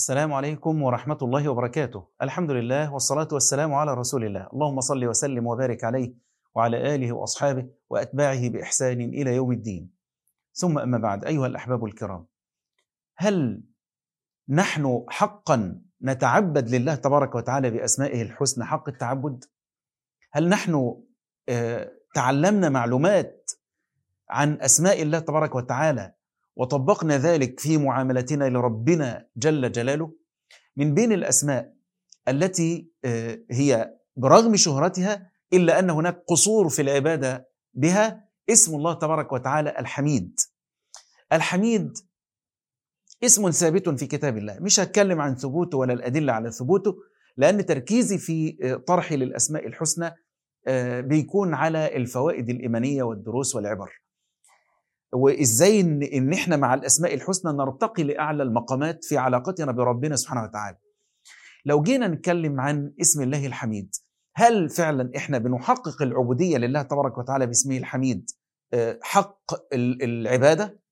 السلام عليكم ورحمة الله وبركاته الحمد لله والصلاة والسلام على رسول الله اللهم صل وسلم وبارك عليه وعلى آله وأصحابه وأتباعه بإحسان إلى يوم الدين ثم أما بعد أيها الأحباب الكرام هل نحن حقا نتعبد لله تبارك وتعالى بأسمائه الحسنى حق التعبد هل نحن آه، تعلمنا معلومات عن أسماء الله تبارك وتعالى وطبقنا ذلك في معاملتنا لربنا جل جلاله من بين الاسماء التي آه، هي برغم شهرتها الا ان هناك قصور في العباده بها اسم الله تبارك وتعالى الحميد الحميد اسم ثابت في كتاب الله مش هتكلم عن ثبوته ولا الادله على ثبوته لان تركيزي في آه، طرحي للاسماء الحسنى آه، بيكون على الفوائد الايمانيه والدروس والعبر وازاي ان ان احنا مع الاسماء الحسنى نرتقي لاعلى المقامات في علاقتنا بربنا سبحانه وتعالى. لو جينا نتكلم عن اسم الله الحميد، هل فعلا احنا بنحقق العبوديه لله تبارك وتعالى باسمه الحميد آه، حق العباده؟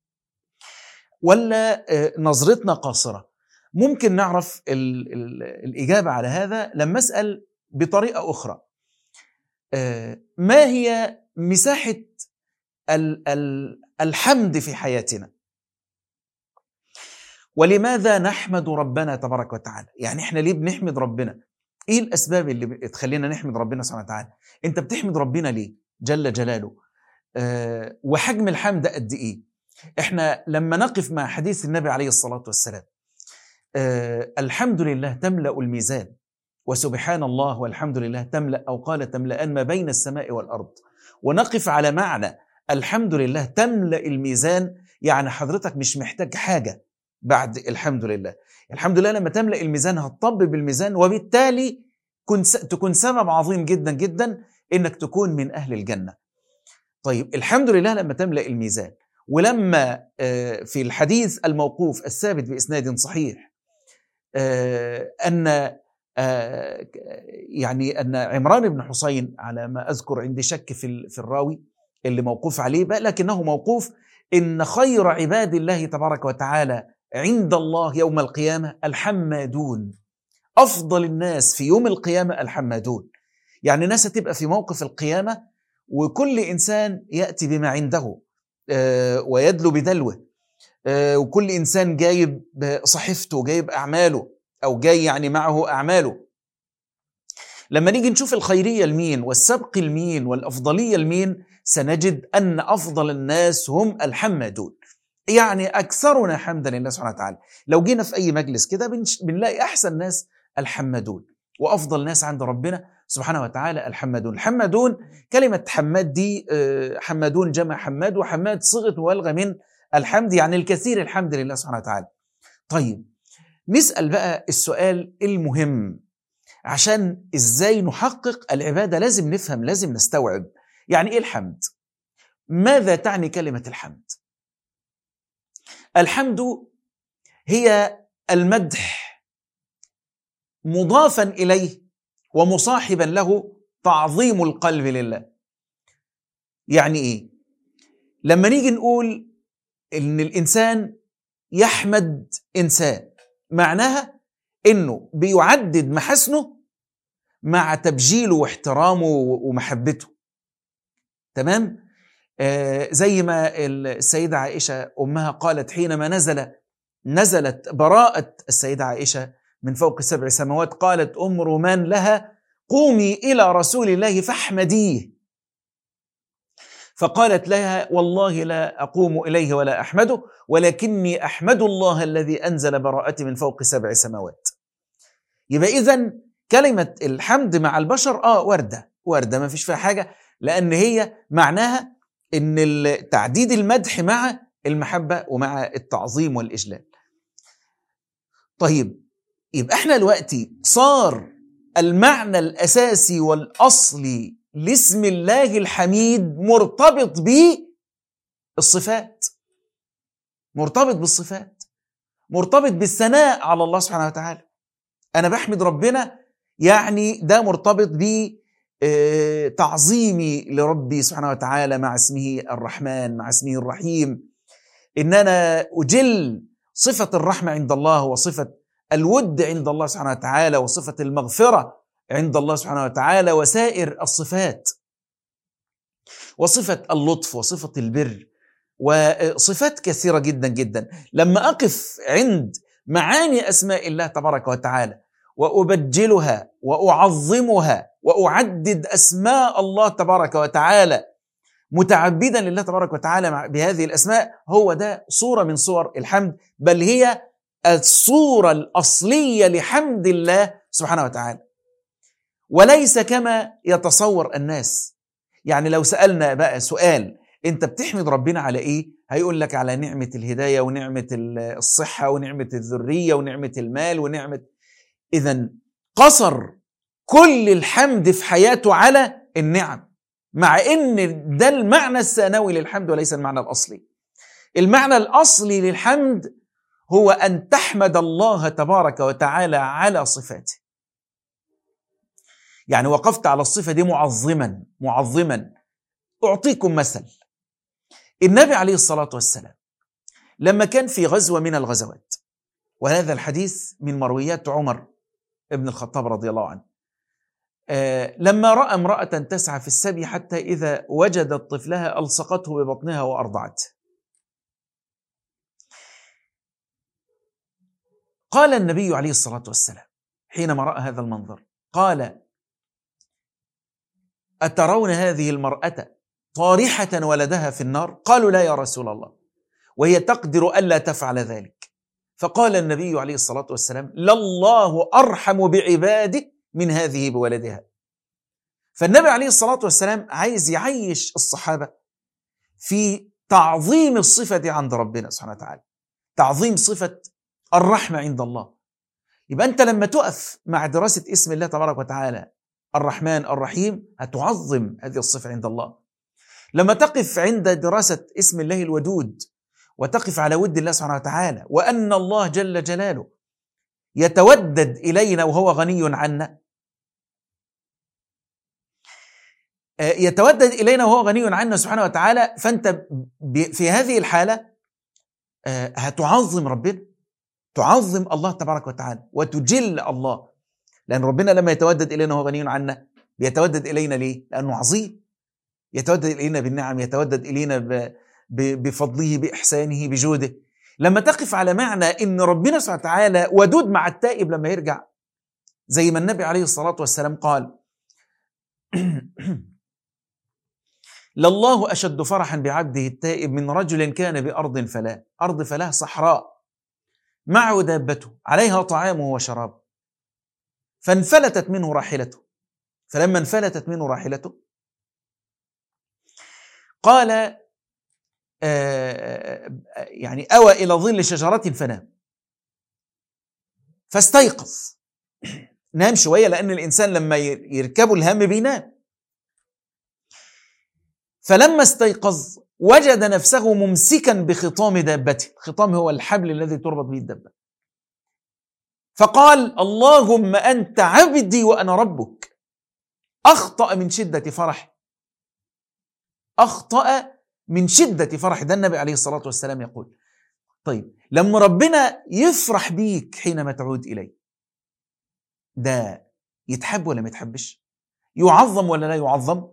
ولا آه، نظرتنا قاصره؟ ممكن نعرف ال ال الاجابه على هذا لما اسال بطريقه اخرى. آه، ما هي مساحه الحمد في حياتنا ولماذا نحمد ربنا تبارك وتعالى يعني احنا ليه بنحمد ربنا ايه الاسباب اللي بتخلينا نحمد ربنا سبحانه وتعالى انت بتحمد ربنا ليه جل جلاله أه وحجم الحمد قد ايه احنا لما نقف مع حديث النبي عليه الصلاه والسلام أه الحمد لله تملا الميزان وسبحان الله والحمد لله تملا او قال تملأان ما بين السماء والارض ونقف على معنى الحمد لله تملأ الميزان يعني حضرتك مش محتاج حاجة بعد الحمد لله الحمد لله لما تملأ الميزان هتطبب الميزان وبالتالي تكون سبب عظيم جدا جدا انك تكون من اهل الجنة طيب الحمد لله لما تملأ الميزان ولما آه، في الحديث الموقوف الثابت بإسناد صحيح آه، أن آه، يعني أن عمران بن حسين على ما أذكر عندي شك في الراوي اللي موقوف عليه بقى لكنه موقوف إن خير عباد الله تبارك وتعالى عند الله يوم القيامة الحمادون أفضل الناس في يوم القيامة الحمادون يعني ناس هتبقى في موقف القيامة وكل إنسان يأتي بما عنده آه، ويدلو بدلوه آه، وكل إنسان جايب صحيفته جايب أعماله أو جاي يعني معه أعماله لما نيجي نشوف الخيرية لمين والسبق لمين والأفضلية لمين سنجد أن أفضل الناس هم الحمادون يعني أكثرنا حمدا لله سبحانه وتعالى لو جينا في أي مجلس كده بنلاقي أحسن ناس الحمادون وأفضل ناس عند ربنا سبحانه وتعالى الحمادون الحمادون كلمة حماد دي آه، حمادون جمع حماد وحماد صيغة مبالغة من الحمد يعني الكثير الحمد لله سبحانه وتعالى طيب نسأل بقى السؤال المهم عشان ازاي نحقق العباده لازم نفهم لازم نستوعب يعني ايه الحمد ماذا تعني كلمه الحمد الحمد هي المدح مضافا اليه ومصاحبا له تعظيم القلب لله يعني ايه لما نيجي نقول ان الانسان يحمد انسان معناها انه بيعدد محاسنه مع تبجيله واحترامه ومحبته تمام آه زي ما السيدة عائشة أمها قالت حينما نزل نزلت براءة السيدة عائشة من فوق سبع سماوات قالت أم رومان لها قومي إلى رسول الله فاحمديه فقالت لها والله لا أقوم إليه ولا أحمده ولكني أحمد الله الذي أنزل براءتي من فوق سبع سماوات يبقى إذا كلمة الحمد مع البشر آه وردة وردة ما فيش فيها حاجة لأن هي معناها إن تعديد المدح مع المحبة ومع التعظيم والإجلال طيب يبقى احنا دلوقتي صار المعنى الأساسي والأصلي لاسم الله الحميد مرتبط بالصفات مرتبط بالصفات مرتبط بالثناء على الله سبحانه وتعالى انا بحمد ربنا يعني ده مرتبط ب آه، تعظيمي لربي سبحانه وتعالى مع اسمه الرحمن مع اسمه الرحيم ان انا اجل صفه الرحمه عند الله وصفه الود عند الله سبحانه وتعالى وصفة المغفرة عند الله سبحانه وتعالى وسائر الصفات وصفة اللطف وصفة البر وصفات كثيرة جدا جدا لما أقف عند معاني أسماء الله تبارك وتعالى وأبجلها وأعظمها وأعدد أسماء الله تبارك وتعالى متعبدا لله تبارك وتعالى بهذه الأسماء هو ده صورة من صور الحمد بل هي الصورة الأصلية لحمد الله سبحانه وتعالى وليس كما يتصور الناس يعني لو سألنا بقى سؤال انت بتحمد ربنا على ايه هيقول لك على نعمة الهداية ونعمة الصحة ونعمة الذرية ونعمة المال ونعمة اذا قصر كل الحمد في حياته على النعم مع ان ده المعنى الثانوي للحمد وليس المعنى الاصلي المعنى الاصلي للحمد هو ان تحمد الله تبارك وتعالى على صفاته يعني وقفت على الصفه دي معظما معظما اعطيكم مثل النبي عليه الصلاه والسلام لما كان في غزوه من الغزوات وهذا الحديث من مرويات عمر ابن الخطاب رضي الله عنه آه لما راى امراه تسعى في السبي حتى اذا وجدت طفلها الصقته ببطنها وارضعته قال النبي عليه الصلاه والسلام حينما راى هذا المنظر قال اترون هذه المراه طارحه ولدها في النار قالوا لا يا رسول الله وهي تقدر الا تفعل ذلك فقال النبي عليه الصلاه والسلام لله ارحم بعباده من هذه بولدها فالنبي عليه الصلاه والسلام عايز يعيش الصحابه في تعظيم الصفه عند ربنا سبحانه وتعالى تعظيم صفه الرحمه عند الله يبقى انت لما تقف مع دراسه اسم الله تبارك وتعالى الرحمن الرحيم هتعظم هذه الصفه عند الله لما تقف عند دراسه اسم الله الودود وتقف على ود الله سبحانه وتعالى وان الله جل جلاله يتودد الينا وهو غني عنا آه، يتودد الينا وهو غني عنا سبحانه وتعالى فانت في هذه الحاله آه، هتعظم ربنا تعظم الله تبارك وتعالى وتجل الله لان ربنا لما يتودد الينا وهو غني عنا بيتودد الينا ليه؟ لانه عظيم يتودد الينا بالنعم يتودد الينا بفضله باحسانه بجوده لما تقف على معنى ان ربنا سبحانه وتعالى ودود مع التائب لما يرجع زي ما النبي عليه الصلاه والسلام قال لله اشد فرحا بعبده التائب من رجل كان بارض فلاة ارض فلاة صحراء معه دابته عليها طعامه وشرابه فانفلتت منه راحلته فلما انفلتت منه راحلته قال آه، آه، يعني أوى إلى ظل شجرة فنام فاستيقظ نام شوية لأن الإنسان لما يركبه الهم بينام فلما استيقظ وجد نفسه ممسكا بخطام دابته الخطام هو الحبل الذي تربط به الدابة فقال اللهم أنت عبدي وأنا ربك أخطأ من شدة فرح أخطأ من شدة فرح ده النبي عليه الصلاة والسلام يقول طيب لما ربنا يفرح بيك حينما تعود إليه ده يتحب ولا ما يتحبش يعظم ولا لا يعظم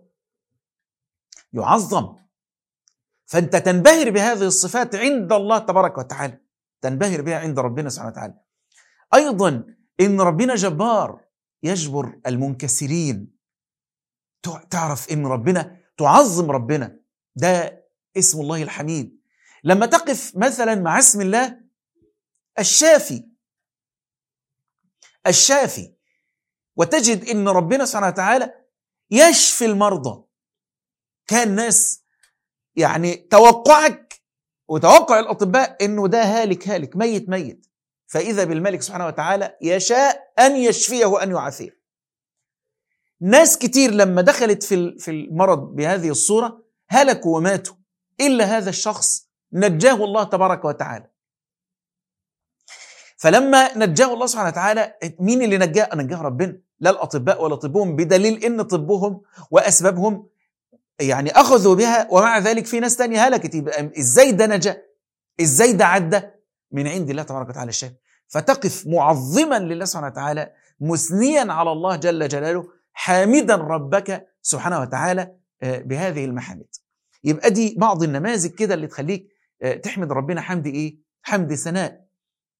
يعظم فأنت تنبهر بهذه الصفات عند الله تبارك وتعالى تنبهر بها عند ربنا سبحانه وتعالى أيضا إن ربنا جبار يجبر المنكسرين تعرف إن ربنا تعظم ربنا ده اسم الله الحميد لما تقف مثلا مع اسم الله الشافي الشافي وتجد ان ربنا سبحانه وتعالى يشفي المرضى كان ناس يعني توقعك وتوقع الاطباء انه ده هالك هالك ميت ميت فاذا بالملك سبحانه وتعالى يشاء ان يشفيه وان يعافيه ناس كتير لما دخلت في في المرض بهذه الصوره هلكوا وماتوا الا هذا الشخص نجاه الله تبارك وتعالى فلما نجاه الله سبحانه وتعالى مين اللي نجاه؟ نجاه ربنا لا الاطباء ولا طبهم بدليل ان طبهم واسبابهم يعني اخذوا بها ومع ذلك في ناس تانية هلكت يبقى ازاي ده نجا؟ ازاي ده عدى؟ من عند الله تبارك وتعالى الشيء فتقف معظما لله سبحانه وتعالى مثنيا على الله جل جلاله حامدا ربك سبحانه وتعالى آه، بهذه المحامد يبقى دي بعض النماذج كده اللي تخليك آه، تحمد ربنا حمد ايه حمد ثناء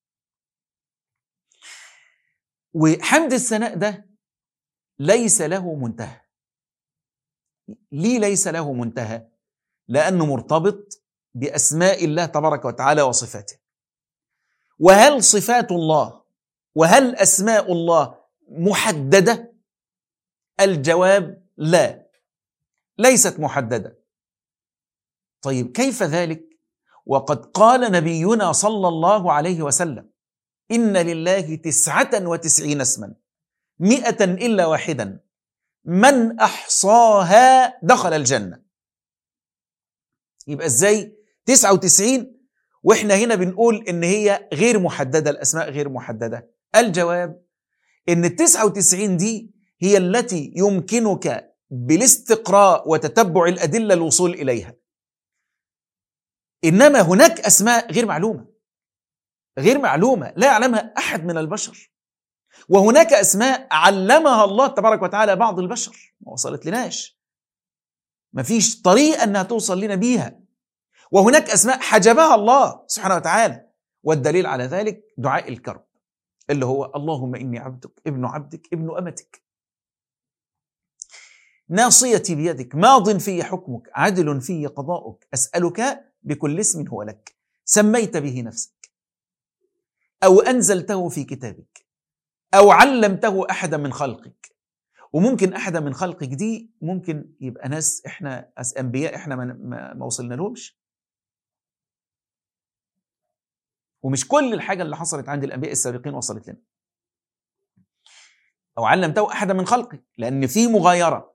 وحمد الثناء ده ليس له منتهى ليه ليس له منتهى لانه مرتبط باسماء الله تبارك وتعالى وصفاته وهل صفات الله وهل اسماء الله محدده الجواب لا ليست محدده طيب كيف ذلك وقد قال نبينا صلى الله عليه وسلم إن لله تسعة وتسعين اسما مئة إلا واحدا من أحصاها دخل الجنة يبقى إزاي تسعة وتسعين وإحنا هنا بنقول إن هي غير محددة الأسماء غير محددة الجواب إن التسعة وتسعين دي هي التي يمكنك بالاستقراء وتتبع الأدلة الوصول إليها إنما هناك أسماء غير معلومة غير معلومة لا يعلمها أحد من البشر وهناك أسماء علمها الله تبارك وتعالى بعض البشر ما وصلت لناش ما فيش طريقة أنها توصل لنا بيها وهناك أسماء حجبها الله سبحانه وتعالى والدليل على ذلك دعاء الكرب اللي هو اللهم إني عبدك ابن عبدك ابن أمتك ناصيتي بيدك ماض في حكمك عدل في قضاؤك أسألك بكل اسم هو لك سميت به نفسك أو أنزلته في كتابك أو علمته أحدا من خلقك وممكن أحدا من خلقك دي ممكن يبقى ناس إحنا أنبياء إحنا ما, ما وصلنا لهمش ومش كل الحاجة اللي حصلت عند الأنبياء السابقين وصلت لنا أو علمته أحدا من خلقك لأن في مغايرة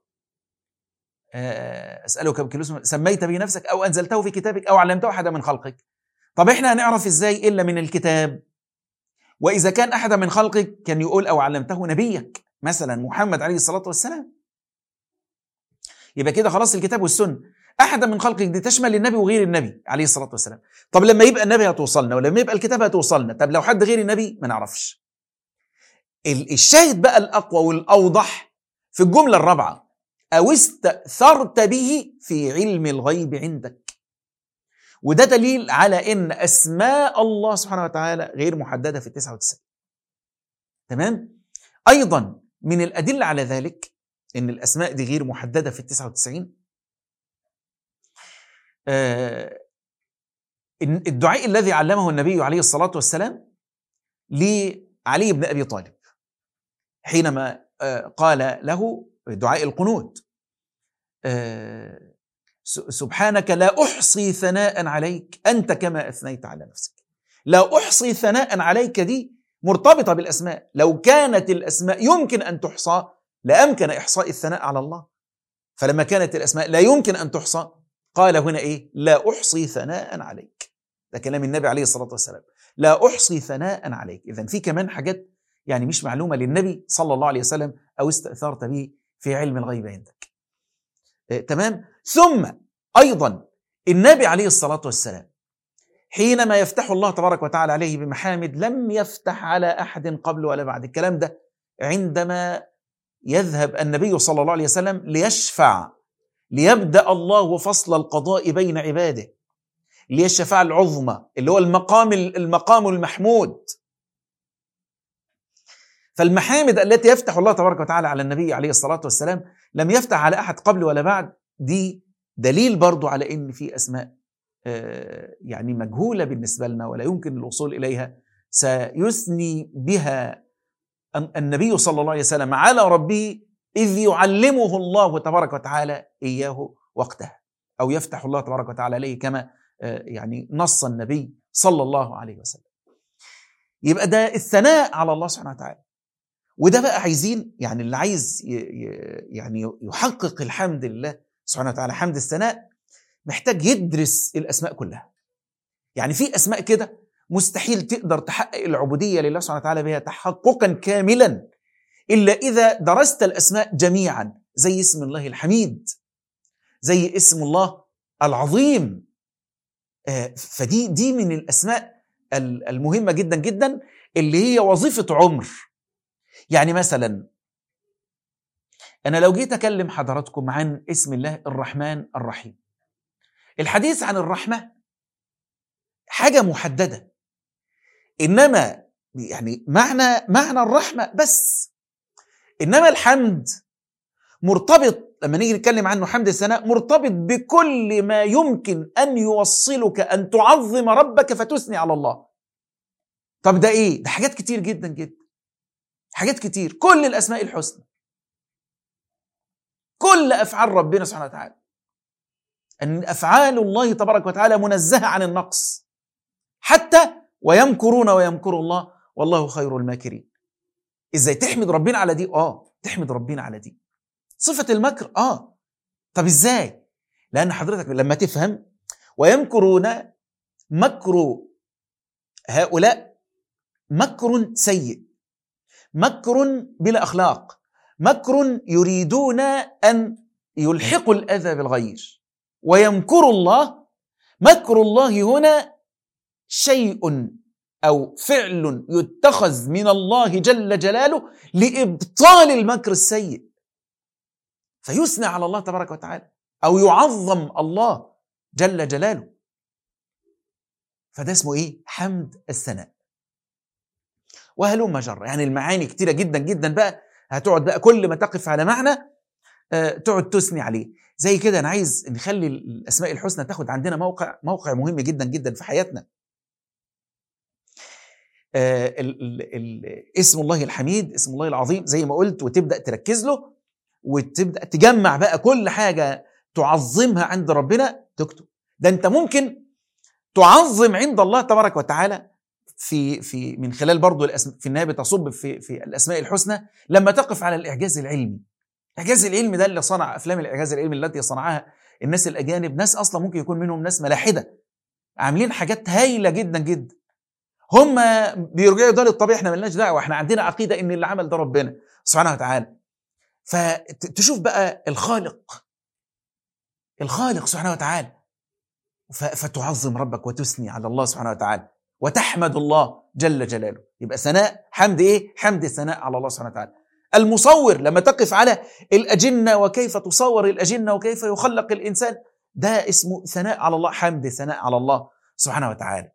آه، اسالك بكل سميت به نفسك او انزلته في كتابك او علمته احدا من خلقك طب احنا هنعرف ازاي الا من الكتاب واذا كان احدا من خلقك كان يقول او علمته نبيك مثلا محمد عليه الصلاه والسلام يبقى كده خلاص الكتاب والسنه احدا من خلقك دي تشمل النبي وغير النبي عليه الصلاه والسلام طب لما يبقى النبي هتوصلنا ولما يبقى الكتاب هتوصلنا طب لو حد غير النبي ما نعرفش الشاهد بقى الاقوى والاوضح في الجمله الرابعه أو استأثرت به في علم الغيب عندك وده دليل على أن أسماء الله سبحانه وتعالى غير محددة في التسعة وتسعين تمام؟ أيضا من الأدلة على ذلك أن الأسماء دي غير محددة في التسعة وتسعين آه الدعاء الذي علمه النبي عليه الصلاة والسلام لعلي بن أبي طالب حينما آه قال له دعاء القنوت آه، سبحانك لا أحصي ثناء عليك أنت كما أثنيت على نفسك لا أحصي ثناء عليك دي مرتبطة بالأسماء لو كانت الأسماء يمكن أن تحصى لأمكن إحصاء الثناء على الله فلما كانت الأسماء لا يمكن أن تحصى قال هنا إيه لا أحصي ثناء عليك ده كلام النبي عليه الصلاة والسلام لا أحصي ثناء عليك إذا في كمان حاجات يعني مش معلومة للنبي صلى الله عليه وسلم أو استأثرت به في علم الغيب عندك آه، تمام ثم أيضا النبي عليه الصلاة والسلام حينما يفتح الله تبارك وتعالى عليه بمحامد لم يفتح على أحد قبل ولا بعد الكلام ده عندما يذهب النبي صلى الله عليه وسلم ليشفع ليبدأ الله فصل القضاء بين عباده ليشفع العظمى اللي هو المقام المقام المحمود فالمحامد التي يفتح الله تبارك وتعالى على النبي عليه الصلاة والسلام لم يفتح على أحد قبل ولا بعد دي دليل برضو على أن في أسماء آه، يعني مجهولة بالنسبة لنا ولا يمكن الوصول إليها سيثني بها النبي صلى الله عليه وسلم على ربه إذ يعلمه الله تبارك وتعالى إياه وقتها أو يفتح الله تبارك وتعالى عليه كما آه، يعني نص النبي صلى الله عليه وسلم يبقى ده الثناء على الله سبحانه وتعالى وده بقى عايزين يعني اللي عايز يعني يحقق الحمد لله سبحانه وتعالى حمد الثناء محتاج يدرس الاسماء كلها يعني في اسماء كده مستحيل تقدر تحقق العبوديه لله سبحانه وتعالى بها تحققا كاملا الا اذا درست الاسماء جميعا زي اسم الله الحميد زي اسم الله العظيم آه، فدي دي من الاسماء المهمه جدا جدا اللي هي وظيفة عمر يعني مثلا أنا لو جيت أكلم حضراتكم عن اسم الله الرحمن الرحيم الحديث عن الرحمة حاجة محددة إنما يعني معنى معنى الرحمة بس إنما الحمد مرتبط لما نيجي نتكلم عنه حمد الثناء مرتبط بكل ما يمكن أن يوصلك أن تعظم ربك فتثني على الله طب ده إيه؟ ده حاجات كتير جدا جدا حاجات كتير كل الأسماء الحسنى كل أفعال ربنا سبحانه وتعالى أن أفعال الله تبارك وتعالى منزهة عن النقص حتى ويمكرون ويمكر الله والله خير الماكرين ازاي تحمد ربنا على دي اه تحمد ربنا على دي صفة المكر اه طب ازاي لان حضرتك لما تفهم ويمكرون مكر هؤلاء مكر سيء مكر بلا اخلاق مكر يريدون ان يلحقوا الاذى بالغير ويمكر الله مكر الله هنا شيء او فعل يتخذ من الله جل جلاله لابطال المكر السيء فيثنى على الله تبارك وتعالى او يعظم الله جل جلاله فده اسمه ايه حمد الثناء وهلم جرة يعني المعاني كتيرة جدا جدا بقى هتقعد بقى كل ما تقف على معنى آه، تقعد تثني عليه زي كده انا عايز نخلي الاسماء الحسنى تاخد عندنا موقع موقع مهم جدا جدا في حياتنا آه، اسم الله الحميد اسم الله العظيم زي ما قلت وتبدا تركز له وتبدا تجمع بقى كل حاجه تعظمها عند ربنا تكتب ده انت ممكن تعظم عند الله تبارك وتعالى في في من خلال برضه في النهايه بتصب في في الاسماء الحسنى لما تقف على الاعجاز العلمي الاعجاز العلمي ده اللي صنع افلام الاعجاز العلمي التي صنعها الناس الاجانب ناس اصلا ممكن يكون منهم ناس ملاحده عاملين حاجات هايله جدا جدا هم بيرجعوا ده للطبيعي احنا ملناش دعوه احنا عندنا عقيده ان اللي عمل ده ربنا سبحانه وتعالى فتشوف بقى الخالق الخالق سبحانه وتعالى فتعظم ربك وتثني على الله سبحانه وتعالى وتحمد الله جل جلاله يبقى ثناء حمد ايه حمد الثناء على الله سبحانه وتعالى المصور لما تقف على الأجنة وكيف تصور الأجنة وكيف يخلق الإنسان ده اسمه ثناء على الله حمد ثناء على الله سبحانه وتعالى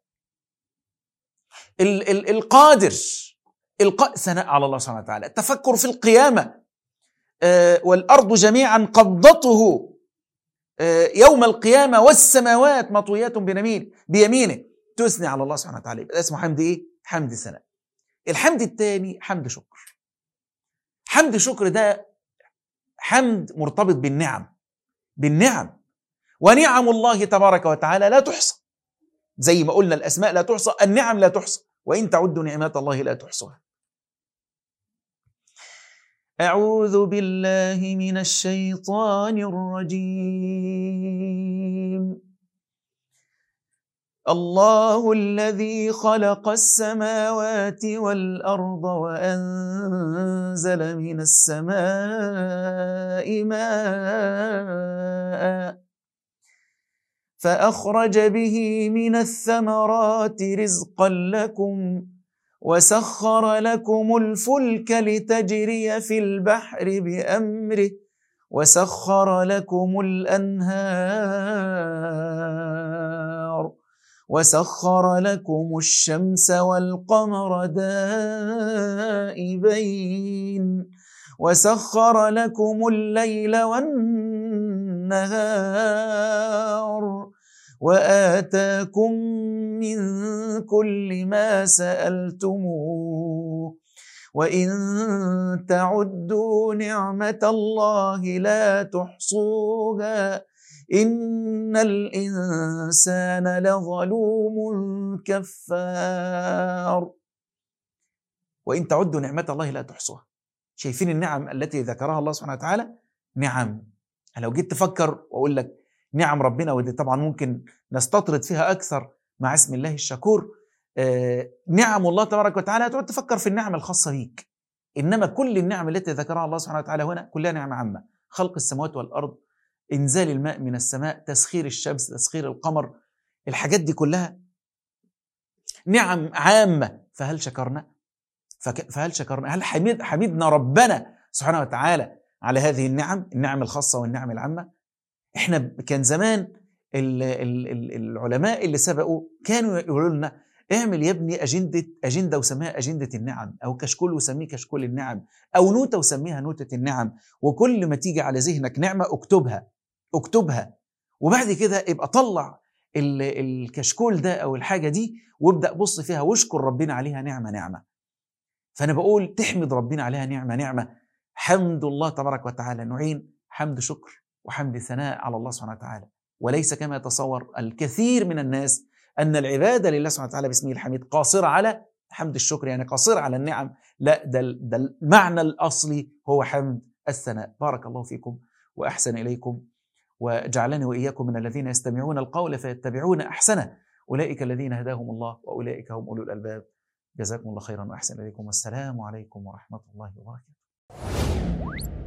ال ال القادر القاء ثناء على الله سبحانه وتعالى التفكر في القيامه آه والارض جميعا قبضته آه يوم القيامه والسماوات مطويات بيمينه بيمينه تثني على الله سبحانه وتعالى يبقى اسمه حمد ايه؟ حمد ثناء الحمد الثاني حمد شكر حمد شكر ده حمد مرتبط بالنعم بالنعم ونعم الله تبارك وتعالى لا تحصى زي ما قلنا الأسماء لا تحصى النعم لا تحصى وإن تعدوا نعمات الله لا تحصوها أعوذ بالله من الشيطان الرجيم الله الذي خلق السماوات والأرض وأنزل من السماء ماءً فأخرج به من الثمرات رزقا لكم وسخر لكم الفلك لتجري في البحر بأمره وسخر لكم الأنهار وسخر لكم الشمس والقمر دائبين وسخر لكم الليل والنهار واتاكم من كل ما سالتموه وان تعدوا نعمه الله لا تحصوها ان الانسان لظلوم كفار وان تعدوا نعمه الله لا تحصوها شايفين النعم التي ذكرها الله سبحانه وتعالى نعم لو جيت تفكر واقول لك نعم ربنا ودي طبعا ممكن نستطرد فيها اكثر مع اسم الله الشكور آه نعم الله تبارك وتعالى هتقعد تفكر في النعم الخاصه بيك انما كل النعم التي ذكرها الله سبحانه وتعالى هنا كلها نعم عامه خلق السماوات والارض انزال الماء من السماء تسخير الشمس تسخير القمر الحاجات دي كلها نعم عامه فهل شكرنا فهل شكرنا هل حمد حمدنا ربنا سبحانه وتعالى على هذه النعم النعم الخاصة والنعم العامة احنا كان زمان العلماء اللي سبقوا كانوا يقولوا لنا اعمل يا ابني أجندة أجندة وسميها أجندة النعم أو كشكول وسميه كشكول النعم أو نوتة وسميها نوتة النعم وكل ما تيجي على ذهنك نعمة اكتبها اكتبها وبعد كده ابقى طلع الكشكول ده أو الحاجة دي وابدأ بص فيها واشكر ربنا عليها نعمة نعمة فأنا بقول تحمد ربنا عليها نعمة نعمة حمد الله تبارك وتعالى نوعين حمد شكر وحمد ثناء على الله سبحانه وتعالى وليس كما يتصور الكثير من الناس أن العبادة لله سبحانه وتعالى باسمه الحميد قاصرة على حمد الشكر يعني قاصرة على النعم لا ده, ده المعنى الأصلي هو حمد الثناء بارك الله فيكم وأحسن إليكم وجعلني وإياكم من الذين يستمعون القول فيتبعون أحسنه أولئك الذين هداهم الله وأولئك هم أولو الألباب جزاكم الله خيرا وأحسن إليكم والسلام عليكم ورحمة الله وبركاته